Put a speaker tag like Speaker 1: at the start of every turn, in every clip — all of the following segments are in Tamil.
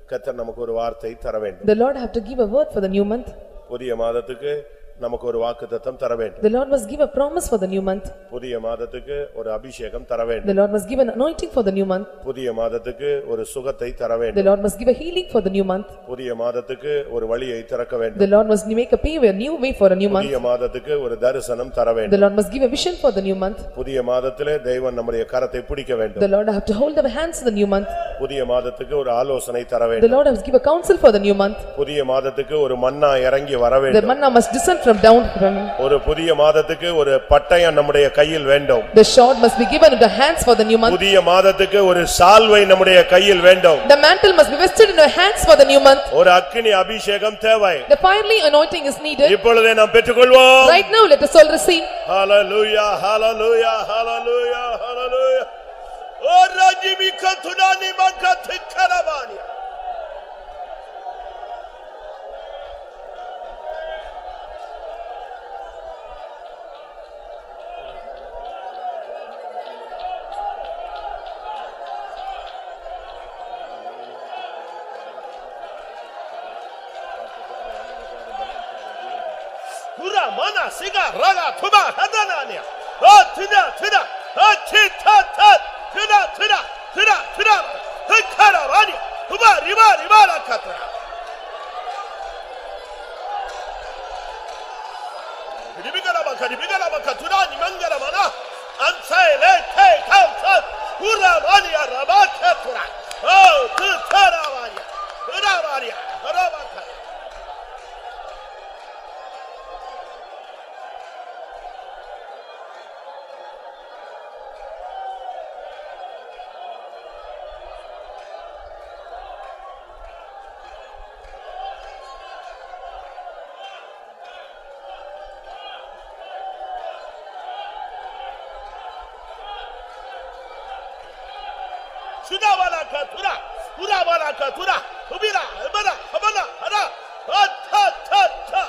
Speaker 1: கர்த்தர் நமக்கு ஒரு வார்த்தை தர வேண்டும்
Speaker 2: The Lord have to give a word for the new month.
Speaker 1: புதிய மாதத்துக்கு நமக்கு ஒரு வாக்குத்தத்தம் தர வேண்டும்
Speaker 2: The Lord must give a promise for the new month.
Speaker 1: புதிய மாதத்துக்கு ஒரு அபிஷேகம் தர வேண்டும்
Speaker 2: The Lord must give an anointing for the new month.
Speaker 1: புதிய மாதத்துக்கு ஒரு சுகத்தை தர
Speaker 2: The
Speaker 1: வேண்டும்
Speaker 2: Lord must give a healing for the new month.
Speaker 1: புதிய மாதத்துக்கு ஒரு வழியை திறக்க வேண்டும்
Speaker 2: The Lord must make a pay a new way for a new month.
Speaker 1: புதிய மாதத்துக்கு ஒரு தரிசனம் தர
Speaker 2: The
Speaker 1: வேண்டும்
Speaker 2: Lord must give a vision for the new month.
Speaker 1: புதிய மாதத்திலே தெய்வன் நம்முடைய கரத்தை பிடிக்க வேண்டும்
Speaker 2: The Lord have to hold our hands in the new month.
Speaker 1: புதிய மாதத்துக்கு ஒரு ஆலோசனை தர
Speaker 2: The
Speaker 1: வேண்டும்
Speaker 2: Lord has give a counsel for the new month.
Speaker 1: புதிய மாதத்துக்கு ஒரு மன்னா இறங்கி வர
Speaker 2: The
Speaker 1: வேண்டும்
Speaker 2: manna must descend from down.
Speaker 1: ஒரு புதிய மாதத்துக்கு ஒரு பட்டயம் நம்முடைய கையில் வேண்டும்
Speaker 2: The shod must be given into hands for the new month.
Speaker 1: புதிய மாதத்துக்கு ஒரு சால்வை நம்முடைய கையில் வேண்டும்
Speaker 2: The mantle must be vested in our hands for the new month.
Speaker 1: ஒரு அக்கினி அபிஷேகம் தேவை
Speaker 2: The fiery anointing is needed.
Speaker 1: இப்பொழுதே நாம் பெற்றுக்கொள்வோம்
Speaker 2: Right now, let us all receive.
Speaker 1: ஹalleluya ஹalleluya ஹalleluya ஹalleluya ஓ ராஜிமி கத்துனானி மக்கத்து கரவானி Hura mana siga raga tuba hadanania. Oh tuna tuna. Oh chita tat. Tuna tuna. Tuna tuna. Hikara vani. Tuba riba riba la katra. Ribigala baka ribigala baka tuna ni mangala mana. Ansai le te kautat. Hura vani araba katra. Oh tu tara vani. Tuna vani. Araba katra. Sudawala katura, Urawala katura, Ubira, Ubara, Habana, Hara, Ha ta ta ta.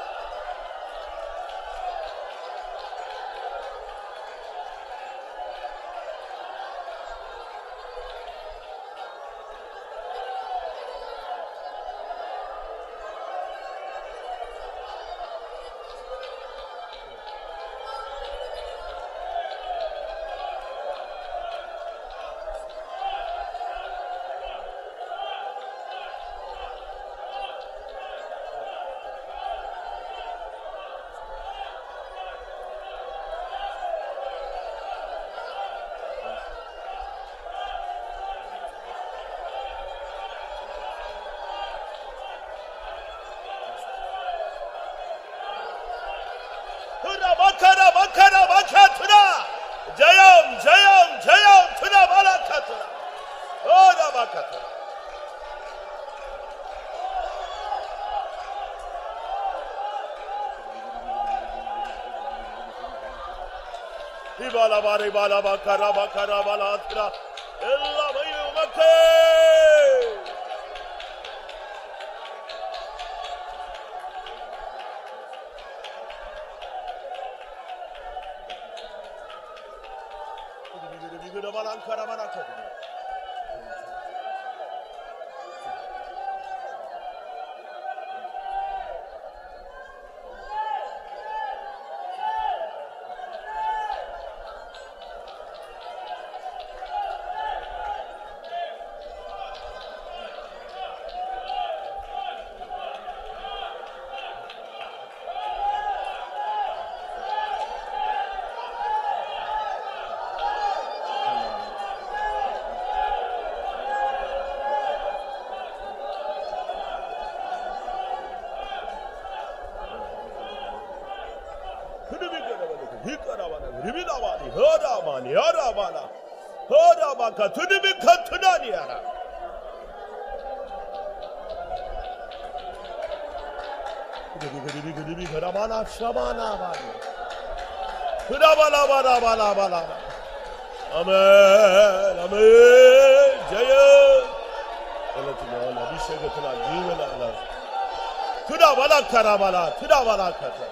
Speaker 1: Hura bakara bakara bakatura. Jayam jayam jayam tuna balakatura. Ora bakatura. Ibala bari bala bakara bakara balatira. Ella bayu makke. Bigura balankara balakatura. Hikarawana, Hodamani, Hodamana, Hodamaka, Tunimika, Tunaniara. Hikarawana, Shamana, Hudabala, Bala, Bala, Bala. Amen, Amen, Jaya. எல்லாத்துக்கும் அபிஷேகத்தினால் ஜீவனால துடாவலா கராவலா துடாவலா கரா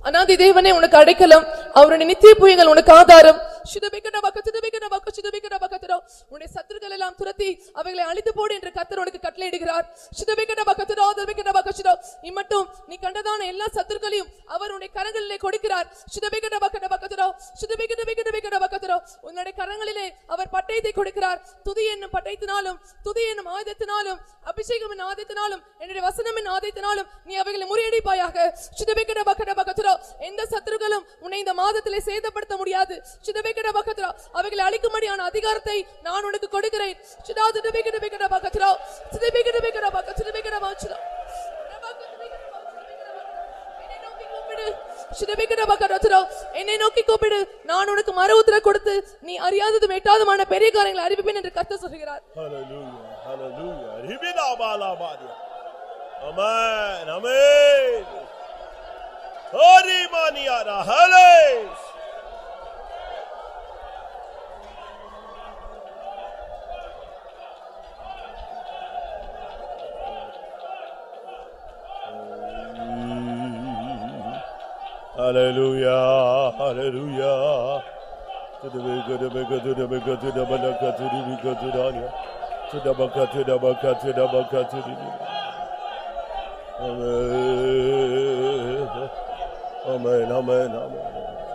Speaker 2: அனாதி தேவனே உனக்கு அடைக்கலம் அவருடைய நித்திய புயங்கள் உனக்கு ஆதாரம் சுதபிக்கட பக்க சுதபிக்கட பக்க சுதபிக்கட பக்கத்திரோ உன்னுடைய சத்துருக்கள் எல்லாம் துரத்தி அவைகளை அழித்து போடு என்று கர்த்தர் உனக்கு கட்டளையிடுகிறார் சுதபிக்கட பக்கத்திரோ சுதபிக்கட பக்கத்திரோ இம்மட்டும் நீ கண்டதான எல்லா சத்துருக்களையும் அவர் உன்னுடைய கரங்களிலே கொடுக்கிறார் சுதபிக்கட பக்கட பக்கத்திரோ சுதபிக்கட பிக்கட பிக்கட பக்கத்திரோ உன்னுடைய கரங்களிலே அவர் பட்டயத்தை கொடுக்கிறார் துதி என்னும் பட்டயத்தினாலும் துதி என்னும் ஆயுதத்தினாலும் அபிஷேகம் என்னும் ஆயுதத்தினாலும் என்னுடைய வசனம் என்னும் ஆயுதத்தினாலும் நீ அவைகளை முறியடிப்பாயாக சுதபிக்கட பக்கட பக்கத்திரோ எந்த சத்துருக்களும் உன்னை இந்த மாதத்திலே சேதப்படுத்த முடியாது சுதபிக்கட பக்கத்திரோ அவைகளை அழிக்கும்படியான அதிகாரத்தை நான் உனக்கு கொடுக்கிறேன் சுதா சுதபிக்கட பிக்கட பக்கத்திரோ சுதபிக்கட பிக்கட பக்க சுதபிக்கட வாச்சுதோ சுதபிக்கட பக்கத்திரோ என்னை நோக்கி கூப்பிடு நான் உனக்கு மர உத்தர கொடுத்து நீ அறியாததும் எட்டாதமான பெரிய காரியங்களை அறிவிப்பேன் என்று கத்த சொல்கிறார்
Speaker 1: Hallelujah. Hallelujah. Ribina bala badia. Amen. Amen. Hari maniara. Hallelujah. Hallelujah, hallelujah. To the bigger, the bigger, to the bigger, to the bigger, to the bigger, to the bigger, to the bigger, to the bigger, to the bigger, to the bigger. Amen, amen, amen, amen.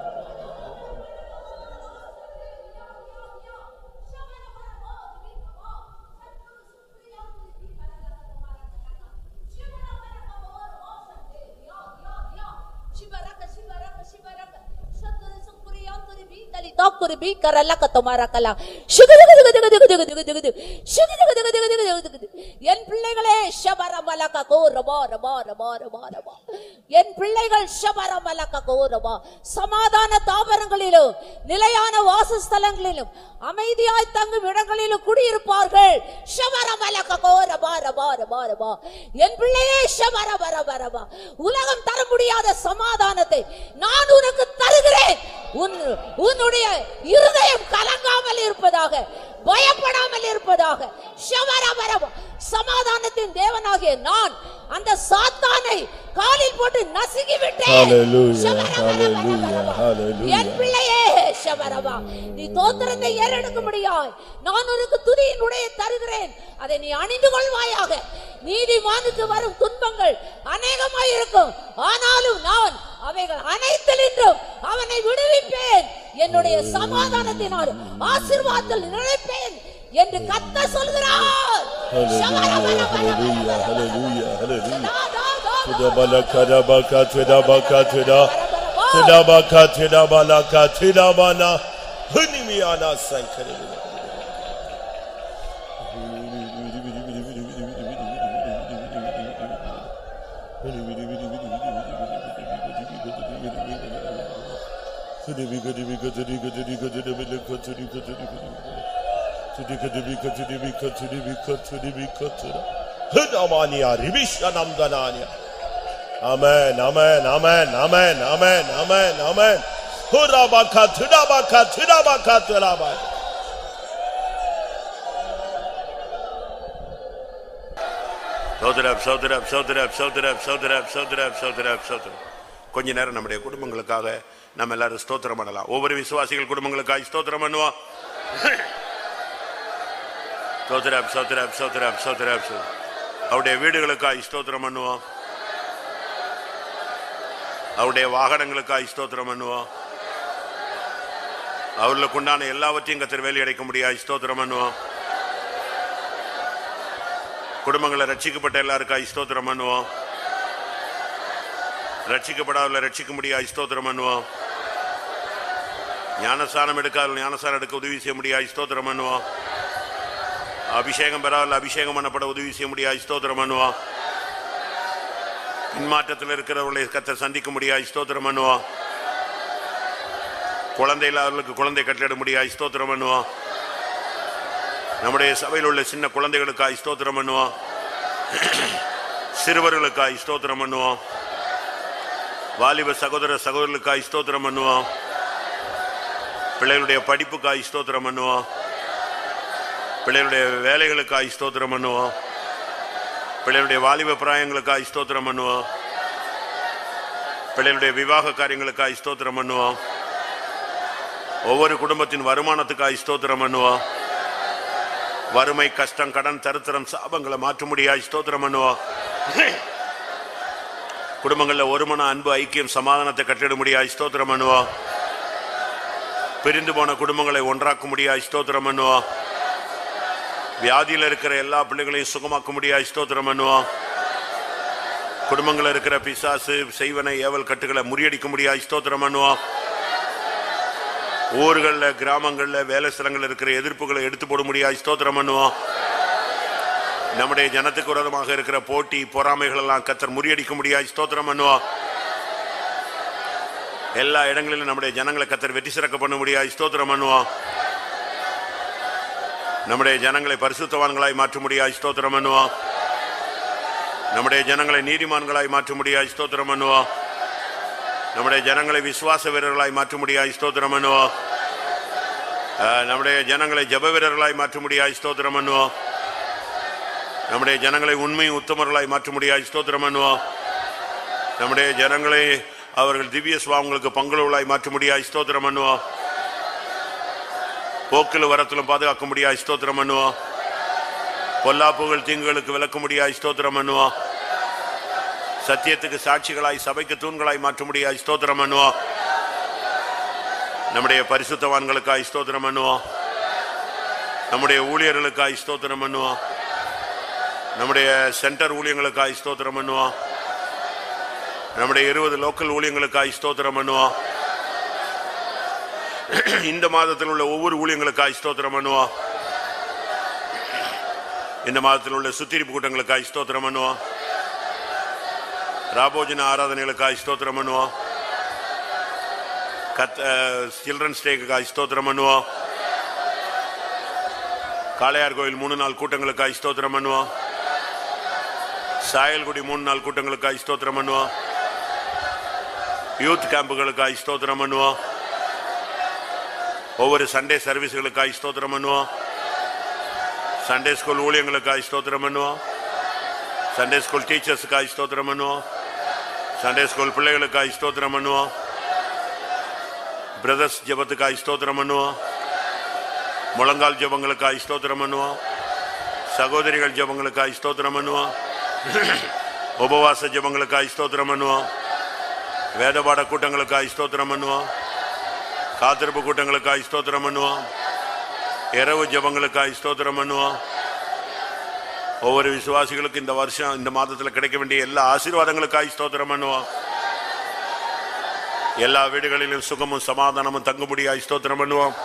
Speaker 3: Tokuri bi karala katomara kala. Shugudugudugudugudugudugudugudugudu. Shugudugudugudugudugudugudu. என் பிள்ளைகளே ஷபரமலக கோரபா ரபா ரபா ரபா ரபா என் பிள்ளைகள் ஷபரமலக கோரபா சமாதான தாவரங்களிலும் நிலையான வாசஸ்தலங்களிலும் அமைதியாய் தங்கும் இடங்களிலும் குடியிருப்பார்கள் ஷபரமலக கோரபா ரபா ரபா ரபா என் பிள்ளையே ஷபர பர உலகம் தர முடியாத சமாதானத்தை நான் உனக்கு தருகிறேன் உன் உன்னுடைய இருதயம் கலங்காமல் இருப்பதாக பயப்படாமல் இருப்பதாக ஷவரபரப சமாதானத்தின் தேவனாகிய நான் அந்த சாத்தானை காலில் போட்டு நசுக்கி விட்டேன்
Speaker 1: Hallelujah,
Speaker 3: ஷவரபரபரபரப.
Speaker 1: hallelujah, hallelujah.
Speaker 3: என் பிள்ளையே ஷவரபா நீ தோத்திரத்தை ஏறெடுக்க முடியாய் நான் உனக்கு துதியின் உடைய தருகிறேன் அதை நீ அணிந்து கொள்வாயாக நீதிமானுக்கு வரும் துன்பங்கள் அநேகமாய் இருக்கும் ஆனாலும் நான் அவைகள் அனைத்திலின்றும் அவனை விடுவிப்பேன் என்னுடைய சமாதானத்தினால் ஆசீர்வாதத்தில் நினைப்பேன் என்று கத்த சொல்கிறார்
Speaker 1: Hallelujah, hallelujah, hallelujah, hallelujah.
Speaker 3: தா, தா, தா,
Speaker 1: To the balaka, to the baka, to the baka, to the to the baka, to the balaka, to the bana. Hunimiana sankare. Hudamania, Ribishanamdanania. Amen, amen, amen, amen, amen, amen, amen. Hurabaka, Tudabaka, Tudabaka, Tudabaka.
Speaker 4: சோதரப் சோதரப் சோதரப் சோதரப் சோதரப் சோதரப் சோதரப் சோதரப் கொஞ்ச நேரம் நம்முடைய குடும்பங்களுக்காக நம்ம எல்லாரும் ஸ்தோத்திரம் பண்ணலாம் ஒவ்வொரு விசுவாசிகள் குடும்பங்களுக்காக ஸ்தோத்திரம் பண்ணுவோம் சோதரப் சோதரப் சோதரப் சோதரப் அவருடைய வீடுகளுக்காக ஸ்தோத்திரம் பண்ணுவோம் அவருடைய வாகனங்களுக்காக ஸ்தோத்திரம் பண்ணுவோம் அவர்களுக்கு உண்டான எல்லாவற்றையும் கத்தர் வேலை அடைக்க முடியாது ஸ்தோத்திரம் பண்ணுவோம் குடும்பங்களை ரட்சிக்கப்பட்ட எல்லாருக்கும் ஸ்தோத்திரம் பண்ணுவோம் ரட்சிக்கப்படாதவர்களை ரட்சிக்க முடியாது ஸ்தோத்திரம் பண்ணுவோம் ஞானஸ்தானம் எடுக்காத ஞானஸ்தானம் எடுக்க உதவி செய்ய முடியாது ஸ்தோத்திரம் பண்ணுவோம் அபிஷேகம் பெறாத அபிஷேகம் பண்ணப்பட உதவி செய்ய முடியாது ஸ்தோத்திரம் பண்ணுவோம் பின்மாற்றத்தில் இருக்கிறவர்களை கத்த சந்திக்க முடியாது ஸ்தோத்திரம் பண்ணுவோம் குழந்தை இல்லாதவர்களுக்கு குழந்தை கட்டளிட முடியாது ஸ்தோத்திரம் பண்ணுவோம் நம்முடைய சபையில் உள்ள சின்ன குழந்தைகளுக்காக ஸ்தோத்திரம் பண்ணுவோம் சிறுவர்களுக்காக ஸ்தோத்திரம் பண்ணுவோம் வாலிப சகோதர சகோதரர்களுக்காக ஸ்தோத்திரம் பண்ணுவோம் பிள்ளைகளுடைய படிப்புக்காக ஸ்தோத்திரம் பண்ணுவோம் பிள்ளைகளுடைய வேலைகளுக்காக ஸ்தோத்திரம் பண்ணுவோம் பிள்ளைகளுடைய வாலிப பிராயங்களுக்காக ஸ்தோத்திரம் பண்ணுவோம் பிள்ளைகளுடைய விவாக காரியங்களுக்காய் ஸ்தோத்திரம் பண்ணுவோம் ஒவ்வொரு குடும்பத்தின் வருமானத்துக்காய் ஸ்தோத்திரம் பண்ணுவோம் வறுமை கஷ்டம் கடன் தருத்திரம் சாபங்களை மாற்றும்படியாய் ஸ்தோத்திரம் பண்ணுவோம் குடும்பங்களில் ஒருமன அன்பு ஐக்கியம் சமாதானத்தை கட்டிடும்படியாய் ஸ்தோத்திரம் பண்ணுவோம் பிரிந்து போன குடும்பங்களை ஒன்றாக்கும்படியாய் ஸ்தோத்திரம் பண்ணுவோம் வியாதியில் இருக்கிற எல்லா பிள்ளைகளையும் சுகமாக்கும்படியாய் ஸ்தோத்திரம் பண்ணுவோம் குடும்பங்களில் இருக்கிற பிசாசு செய்வனை ஏவல் கட்டுகளை முறியடிக்கும்படியாய் ஸ்தோத்திரம் பண்ணுவோம் ஊர்களில் கிராமங்களில் வேலை ஸ்தலங்களில் இருக்கிற எதிர்ப்புகளை எடுத்து போட முடியாது ஸ்தோத்திரம் பண்ணுவோம் நம்முடைய ஜனத்துக்கு விரோதமாக இருக்கிற போட்டி பொறாமைகள் எல்லாம் கத்தர் முறியடிக்க முடியாது ஸ்தோத்திரம் பண்ணுவோம் எல்லா இடங்களிலும் நம்முடைய ஜனங்களை கத்தர் வெற்றி சிறக்க பண்ண முடியாது ஸ்தோத்திரம் பண்ணுவோம் நம்முடைய ஜனங்களை பரிசுத்தவான்களாய் மாற்ற முடியாது ஸ்தோத்திரம் பண்ணுவோம் நம்முடைய ஜனங்களை நீதிமான்களாய் மாற்ற முடியாது ஸ்தோத்திரம் பண்ணுவோம் நம்முடைய ஜனங்களை விசுவாச வீரர்களாய் மாற்ற முடியாது ஸ்தோத்திரம் பண்ணுவோம் அஹ், நம்முடைய ஜனங்களை ஜப வீரர்களாய் மாற்ற முடியாது ஸ்தோத்திரம் பண்ணுவோம் நம்முடைய ஜனங்களை உண்மை உத்தமர்களாய் மாற்ற முடியாது ஸ்தோத்திரம் பண்ணுவோம் நம்முடைய ஜனங்களை அவர்கள் திவ்ய சுவாமங்களுக்கு பங்குள்ளவர்களாய் மாற்ற முடியாது ஸ்தோத்திரம் பண்ணுவோம் போக்கில் வரத்திலும் பாதுகாக்க முடியாது ஸ்தோத்திரம் பண்ணுவோம் பொல்லாப்புகள் தீங்குகளுக்கு விளக்க முடியாது ஸ்தோத்திரம் பண்ணுவோம் சத்தியத்துக்கு சாட்சிகளாய் சபைக்கு தூண்களாய் மாற்ற முடியாது ஸ்தோத்திரம் பண்ணுவோம் நம்முடைய பரிசுத்தவான்களுக்காய் ஸ்தோத்திரம் பண்ணுவோம் நம்முடைய ஊழியர்களுக்காய் ஸ்தோத்திரம் பண்ணுவோம் நம்முடைய சென்டர் ஊழியங்களுக்காய் ஸ்தோத்திரம் பண்ணுவோம் நம்முடைய இருபது லோக்கல் ஊழியங்களுக்காய் ஸ்தோத்திரம் பண்ணுவோம் இந்த மாதத்தில் உள்ள ஒவ்வொரு ஊழியங்களுக்காய் ஸ்தோத்திரம் பண்ணுவோம் இந்த மாதத்தில் உள்ள சுத்திரிப்பு கூட்டங்களுக்காய் ஸ்தோத்திரம் பண்ணுவோம் ராபோஜன ஆராதனைகளுக்காய் ஸ்தோத்திரம் பண்ணுவோம் கத் சில்ட்ரன்ஸ் டேக்காய் ஸ்தோத்திரம் பண்ணுவோம் காளையார் கோயில் மூணு நாள் கூட்டங்களுக்காய் ஸ்தோத்திரம் பண்ணுவோம் சாயல்குடி மூணு நாள் கூட்டங்களுக்காய் ஸ்தோத்திரம் பண்ணுவோம் யூத் கேம்புகளுக்காய் ஸ்தோத்திரம் பண்ணுவோம் ஒவ்வொரு சண்டே சர்வீஸ்களுக்காய் ஸ்தோத்திரம் பண்ணுவோம் சண்டே ஸ்கூல் ஊழியங்களுக்காய் ஸ்தோத்திரம் பண்ணுவோம் சண்டே ஸ்கூல் டீச்சர்ஸுக்காய் ஸ்தோத்திரம் பண்ணுவோம் சண்டே ஸ்கூல் பிள்ளைகளுக்காய் ஸ்தோத்திரம் பண்ணுவோம் பிரதர்ஸ் ஜெபத்துக்காய் ஸ்தோத்திரம் பண்ணுவோம் முழங்கால் ஜெபங்களுக்காய் ஸ்தோத்திரம் பண்ணுவோம் சகோதரிகள் ஜெபங்களுக்காய் ஸ்தோத்திரம் பண்ணுவோம் உபவாச ஜெபங்களுக்காய் ஸ்தோத்திரம் பண்ணுவோம் வேதபாட கூட்டங்களுக்காய் ஸ்தோத்திரம் பண்ணுவோம் காத்திருப்பு கூட்டங்களுக்காய் ஸ்தோத்திரம் பண்ணுவோம் இரவு ஜெபங்களுக்காய் ஸ்தோத்திரம் பண்ணுவோம் ஒவ்வொரு விசுவாசிகளுக்கும் இந்த வருஷம் இந்த மாதத்தில் கிடைக்க வேண்டிய எல்லா ஆசீர்வாதங்களுக்காய் ஸ்தோத்திரம் பண்ணுவோம் எல்லா வீடுகளிலும் சுகமும் சமாதானமும் தங்கும்படியாய் ஸ்தோத்திரம் பண்ணுவோம்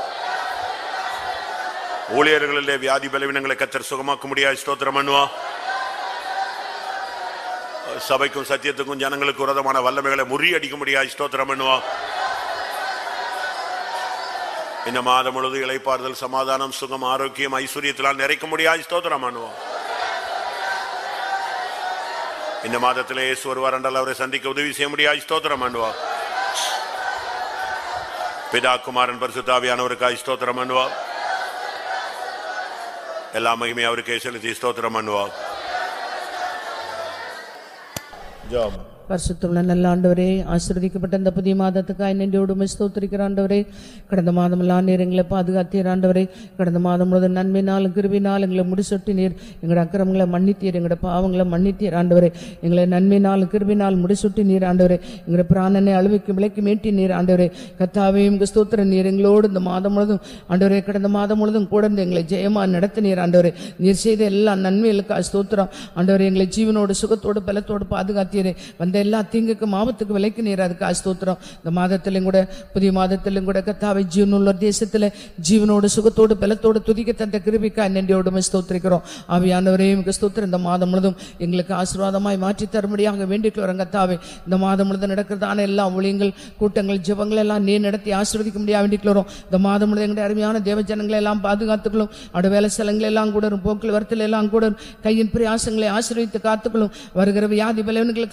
Speaker 4: ஊழியர்களிலே வியாதி பலவீனங்களை கத்தர் சுகமாக்கும்படியாய் ஸ்தோத்திரம் பண்ணுவோம் சபைக்கும் சத்தியத்துக்கும் ஜனங்களுக்கு விரோதமான வல்லமைகளை முறியடிக்கும்படியாய் ஸ்தோத்திரம் பண்ணுவோம் இந்த மாதம் முழுது இளைப்பாறுதல் சமாதானம் சுகம் ஆரோக்கியம் ஐஸ்வர்யத்தினால் நிறைக்க முடியாது ஸ்தோத்திரம் பண்ணுவோம் இந்த மாதத்திலே இயேசு வருவார் என்றால் அவரை சந்திக்க உதவி செய்ய முடியாது ஸ்தோத்திரம் பண்ணுவோம் பிதா குமாரன் பரிசுத்தாவியானவருக்காய் ஸ்தோத்திரம் பண்ணுவோம் எல்லா மகிமையும் அவருக்கே செலுத்தி ஸ்தோத்திரம் பண்ணுவோம்
Speaker 1: ஜாம்
Speaker 5: பரிசுத்தமுள்ள நல்ல ஆண்டவரே ஆசீர்வதிக்கப்பட்ட இந்த புதிய மாதத்துக்காய் நன்றியோடு உம்மை ஸ்தோத்திரிக்கிற ஆண்டவரே கடந்த மாதம் எல்லாம் நீர் எங்களை பாதுகாத்தீர் ஆண்டவரே கடந்த மாதம் முழுவதும் நன்மையினாலும் கிருபினால் எங்களை முடிசொட்டி நீர் எங்களோட அக்கிரமங்களை மன்னித்தீர் எங்களோட பாவங்களை மன்னித்தீர் ஆண்டவரே எங்களை நன்மையினால் கிருபினால் முடிசொட்டி நீர் ஆண்டவரே எங்களோட பிராணனை அழுவிக்கு விலைக்கு மீட்டி நீர் ஆண்டவரே கத்தாவையும் உங்க ஸ்தோத்திர நீர் எங்களோடு இந்த மாதம் முழுவதும் ஆண்டவரே கடந்த மாதம் முழுவதும் கூட இருந்து எங்களை ஜெயமா நடத்தினீர் ஆண்டவரே நீர் செய்த எல்லா நன்மைகளுக்காக ஸ்தோத்திரம் ஆண்டவரே எங்களை ஜீவனோடு சுகத்தோடு பலத்தோடு பாதுகாத்தீரே வந்த எல்லா தீங்குக்கும் ஆபத்துக்கு விலைக்கு நீர் அதுக்கு ஸ்தோத்திரம் இந்த மாதத்திலும் கூட புதிய மாதத்திலும் கூட கத்தாவை ஜீவனுள்ள தேசத்துல ஜீவனோடு சுகத்தோடு பலத்தோடு துதிக்க தந்த கிருபிக்கா நன்றியோடு ஸ்தோத்திரிக்கிறோம் ஆவியானவரே உங்க ஸ்தோத்திரம் இந்த மாதம் முழுதும் எங்களுக்கு ஆசீர்வாதமாய் மாற்றி தரும்படியாக வேண்டிக் வரோம் கத்தாவே இந்த மாதம் முழுதும் நடக்கிறதான எல்லா ஊழியங்கள் கூட்டங்கள் ஜெபங்கள் எல்லாம் நீ நடத்தி ஆசீர்வதிக்க முடியாது வேண்டிக் வரோம் இந்த மாதம் முழுதும் எங்களுடைய அருமையான தேவ ஜனங்களை எல்லாம் பாதுகாத்துக்கணும் அவருடைய வேலை ஸ்தலங்கள் எல்லாம் கூட போக்கில் வரத்தில் எல்லாம் கூட கையின் பிரயாசங்களை ஆசீர்வதித்து காத்துக்கணும் வருகிற வியாதி பலவன்களுக்கெல்லாம் நீர்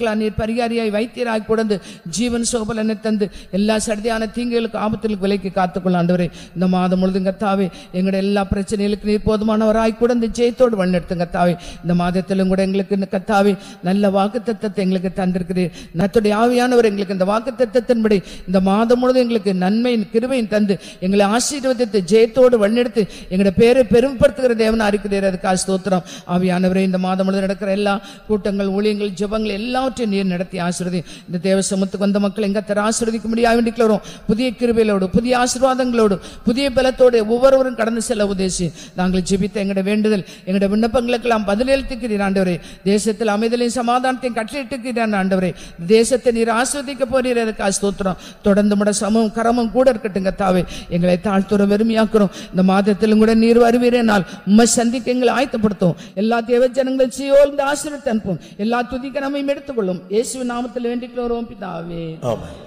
Speaker 5: பரிகாரியாய் வைத்தியராய் கொடுந்து ஜீவன் சோபலனை தந்து எல்லா சடுதியான தீங்குகளுக்கு ஆபத்துகளுக்கு விலைக்கு காத்துக்கொள்ள ஆண்டவரே இந்த மாதம் முழுதும் கத்தாவே எங்களுடைய எல்லா பிரச்சனைகளுக்கு நீர் போதுமானவராய் கொடுந்து ஜெயத்தோடு வழிநடத்தும் கத்தாவே இந்த மாதத்திலும் கூட எங்களுக்கு இந்த கத்தாவே நல்ல வாக்கு தத்தத்தை எங்களுக்கு தந்திருக்கிறீர் நத்துடைய ஆவியானவர் எங்களுக்கு இந்த வாக்கு தத்தத்தின்படி இந்த மாதம் முழுதும் எங்களுக்கு நன்மையின் கிருபையும் தந்து எங்களை ஆசீர்வதித்து ஜெயத்தோடு வழிநடத்தி எங்களுடைய பேரை பெருமைப்படுத்துகிற தேவனா இருக்கிறீர் அதுக்காக ஸ்தோத்திரம் ஆவியானவரே இந்த மாதம் முழுவதும் நடக்கிற எல்லா கூட்டங்கள் ஊழியங்கள் ஜெபங்கள் எல்லாவற்றையும் நீர் நடத்தி ஆசீர்வதி இந்த தேவ சமத்துக்கு வந்த மக்கள் எங்கத்தர ஆசீர்வதிக்க முடியாது வேண்டிக்கிறோம் புதிய கிருபைகளோடு புதிய ஆசீர்வாதங்களோடு புதிய பலத்தோடு ஒவ்வொருவரும் கடந்து செல்ல உதேசி நாங்கள் ஜெபித்த எங்களுடைய வேண்டுதல் எங்களுடைய விண்ணப்பங்களுக்கெல்லாம் பதிலளித்துக்கிறீர் ஆண்டவரே தேசத்தில் அமைதலையும் சமாதானத்தையும் கட்டளிட்டுக்கிறீர் ஆண்டவரே தேசத்தை நீர் ஆஸ்வதிக்க போறீர் அதுக்காக ஸ்தோத்திரம் தொடர்ந்து முட சமம் கரமும் கூட இருக்கட்டும் கத்தாவே எங்களை தாழ்த்துற வெறுமையாக்குறோம் இந்த மாதத்திலும் கூட நீர் வருவீரேனால் உம்மை சந்திக்க எங்களை ஆயத்தப்படுத்தும் எல்லா தேவ ஜனங்களும் சீயோர்ந்து ஆசீர்வதித்து அனுப்பும் எல்லா துதிக்க நம்மையும் எடுத்துக்கொள்ளும் இயேசுவின் நாமத்தில் வேண்டிக் கொள்கிறோம் பிதாவே
Speaker 1: ஆமென்